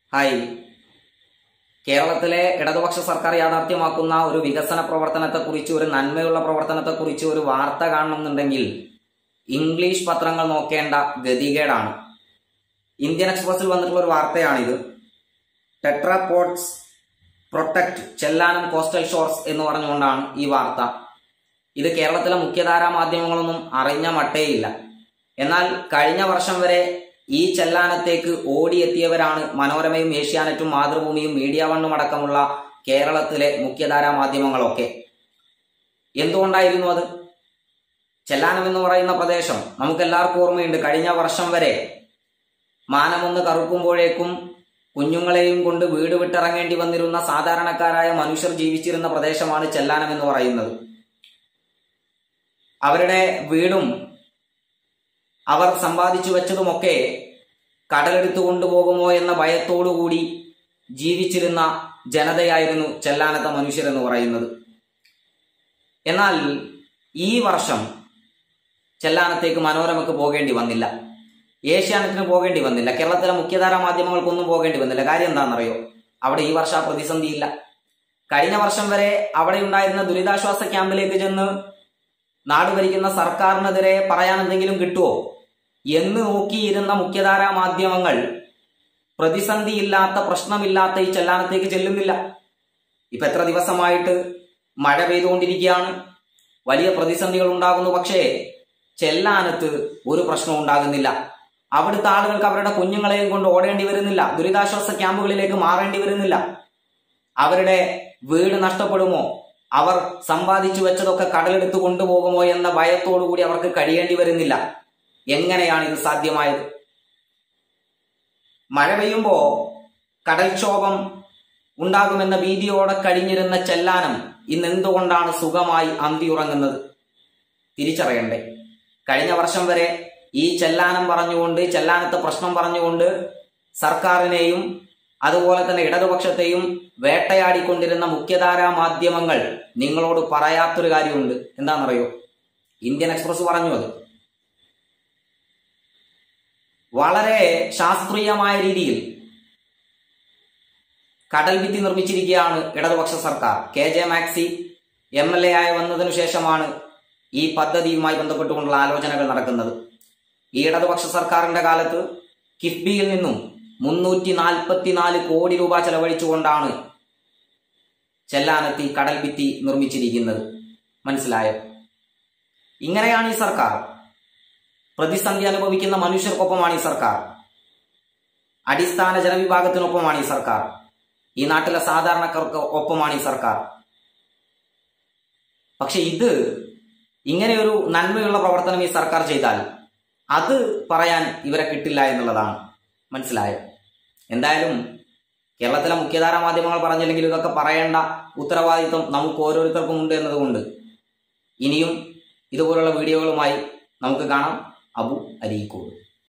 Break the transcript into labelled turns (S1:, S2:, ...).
S1: hi കേരളത്തിലെ ഇടതുപക്ഷ സർക്കാർ യാഥാർത്ഥ്യമാക്കുന്ന ഒരു വികസന പ്രവർത്തനത്തെക്കുറിച്ച് ഒരു നന്മയുള്ള പ്രവർത്തനത്തെക്കുറിച്ച് ഒരു വാർത്ത കാണണമെന്നുണ്ടെങ്കിൽ ഇംഗ്ലീഷ് പത്രങ്ങൾ നോക്കേണ്ട ഗതികേടാണ് ഇന്ത്യൻ എക്സ്പ്രസിൽ വന്നിട്ടുള്ള ഒരു വാർത്തയാണിത് tetrapods protect Chellanam coastal shores എന്ന് പറഞ്ഞുകൊണ്ടാണ് ഈ വാർത്ത ഇത് കേരളത്തിലെ മുഖ്യധാരാ മാധ്യമങ്ങളൊന്നും അറിഞ്ഞ മട്ടേയില്ല എന്നാൽ കഴിഞ്ഞ വർഷം വരെ ഈ ചെല്ലാനത്തേക്ക് ഓടിയെത്തിയവരാണ് മനോരമയും ഏഷ്യാനെറ്റും മാതൃഭൂമിയും മീഡിയ വണ്ണും അടക്കമുള്ള കേരളത്തിലെ മുഖ്യധാരാ മാധ്യമങ്ങളൊക്കെ എന്തുകൊണ്ടായിരുന്നു അത് ചെല്ലാനം എന്ന് പറയുന്ന പ്രദേശം നമുക്ക് എല്ലാവർക്കും ഓർമ്മയുണ്ട് കഴിഞ്ഞ വർഷം വരെ മാനമൊന്ന് കറുക്കുമ്പോഴേക്കും കുഞ്ഞുങ്ങളെയും കൊണ്ട് വീട് വിട്ടിറങ്ങേണ്ടി വന്നിരുന്ന സാധാരണക്കാരായ മനുഷ്യർ ജീവിച്ചിരുന്ന പ്രദേശമാണ് ചെല്ലാനം എന്ന് പറയുന്നത് അവരുടെ വീടും അവർ സമ്പാദിച്ചു വെച്ചതുമൊക്കെ കടലെടുത്തു കൊണ്ടുപോകുമോ എന്ന ഭയത്തോടുകൂടി ജീവിച്ചിരുന്ന ജനതയായിരുന്നു ചെല്ലാനത്തെ മനുഷ്യരെന്ന് പറയുന്നത് എന്നാൽ ഈ വർഷം ചെല്ലാനത്തേക്ക് മനോരമയ്ക്ക് പോകേണ്ടി വന്നില്ല ഏഷ്യാനെറ്റിന് പോകേണ്ടി വന്നില്ല കേരളത്തിലെ മുഖ്യധാരാ മാധ്യമങ്ങൾക്കൊന്നും പോകേണ്ടി വന്നില്ല കാര്യം എന്താണെന്നറിയോ അവിടെ ഈ വർഷം ആ പ്രതിസന്ധിയില്ല കഴിഞ്ഞ വർഷം വരെ അവിടെ ഉണ്ടായിരുന്ന ദുരിതാശ്വാസ ക്യാമ്പിലേക്ക് ചെന്ന് നാട് ഭരിക്കുന്ന സർക്കാരിനെതിരെ പറയാൻ എന്തെങ്കിലും കിട്ടുമോ എന്ന് നോക്കിയിരുന്ന മുഖ്യധാരാ മാധ്യമങ്ങൾ പ്രതിസന്ധിയില്ലാത്ത പ്രശ്നമില്ലാത്ത ഈ ചെല്ലാനത്തേക്ക് ചെല്ലുന്നില്ല ഇപ്പൊ എത്ര ദിവസമായിട്ട് മഴ പെയ്തുകൊണ്ടിരിക്കുകയാണ് വലിയ പ്രതിസന്ധികൾ ഉണ്ടാകുന്നു പക്ഷേ ചെല്ലാനത്ത് ഒരു പ്രശ്നവും ഉണ്ടാകുന്നില്ല അവിടുത്തെ ആളുകൾക്ക് അവരുടെ കുഞ്ഞുങ്ങളെയും കൊണ്ട് ഓടേണ്ടി വരുന്നില്ല ദുരിതാശ്വാസ ക്യാമ്പുകളിലേക്ക് മാറേണ്ടി വരുന്നില്ല അവരുടെ വീട് നഷ്ടപ്പെടുമോ അവർ സമ്പാദിച്ചു വെച്ചതൊക്കെ കടലെടുത്ത് കൊണ്ടുപോകുമോ എന്ന ഭയത്തോടുകൂടി അവർക്ക് കഴിയേണ്ടി വരുന്നില്ല എങ്ങനെയാണ് ഇത് സാധ്യമായത് മഴ പെയ്യുമ്പോ കടൽക്ഷോഭം ഉണ്ടാകുമെന്ന ഭീതിയോടെ കഴിഞ്ഞിരുന്ന ചെല്ലാനം ഇന്ന് എന്തുകൊണ്ടാണ് സുഖമായി അന്തി ഉറങ്ങുന്നത് തിരിച്ചറിയണ്ടേ കഴിഞ്ഞ വർഷം വരെ ഈ ചെല്ലാനം പറഞ്ഞുകൊണ്ട് ചെല്ലാനത്തെ പ്രശ്നം പറഞ്ഞുകൊണ്ട് സർക്കാരിനെയും അതുപോലെ തന്നെ ഇടതുപക്ഷത്തെയും വേട്ടയാടിക്കൊണ്ടിരുന്ന മുഖ്യധാരാ മാധ്യമങ്ങൾ നിങ്ങളോട് പറയാത്തൊരു കാര്യമുണ്ട് എന്താണെന്നറിയോ ഇന്ത്യൻ എക്സ്പ്രസ് പറഞ്ഞു അത് വളരെ ശാസ്ത്രീയമായ രീതിയിൽ കടൽ ഭിത്തി നിർമ്മിച്ചിരിക്കുകയാണ് ഇടതുപക്ഷ സർക്കാർ K J Maxi M L A ആയി വന്നതിനു ശേഷമാണ് ഈ പദ്ധതിയുമായി ബന്ധപ്പെട്ടുകൊണ്ടുള്ള ആലോചനകൾ നടക്കുന്നത് ഈ ഇടതുപക്ഷ സർക്കാരിന്റെ കാലത്ത് കിഫ്ബിയിൽ നിന്നും മുന്നൂറ്റി നാൽപ്പത്തിനാല് കോടി രൂപ ചെലവഴിച്ചുകൊണ്ടാണ് ചെല്ലാനത്തി കടൽ ഭിത്തി നിർമ്മിച്ചിരിക്കുന്നത് മനസ്സിലായോ ഇങ്ങനെയാണ് ഈ സർക്കാർ പ്രതിസന്ധി അനുഭവിക്കുന്ന മനുഷ്യർക്കൊപ്പമാണ് ഈ സർക്കാർ അടിസ്ഥാന ജനവിഭാഗത്തിനൊപ്പമാണ് ഈ സർക്കാർ ഈ നാട്ടിലെ സാധാരണക്കാർക്ക് ഒപ്പമാണ് ഈ സർക്കാർ പക്ഷെ ഇത് ഇങ്ങനെയൊരു നന്മയുള്ള പ്രവർത്തനം ഈ സർക്കാർ ചെയ്താൽ അത് പറയാൻ ഇവരെ കിട്ടില്ല എന്നുള്ളതാണ് മനസ്സിലായോ എന്തായാലും കേരളത്തിലെ മുഖ്യധാരാ മാധ്യമങ്ങൾ പറഞ്ഞില്ലെങ്കിൽ ഇതൊക്കെ പറയേണ്ട ഉത്തരവാദിത്വം നമുക്ക് ഓരോരുത്തർക്കും ഉണ്ട് എന്നതുകൊണ്ട് ഇനിയും ഇതുപോലുള്ള വീഡിയോകളുമായി നമുക്ക് കാണാം അബു അരീക്കോട്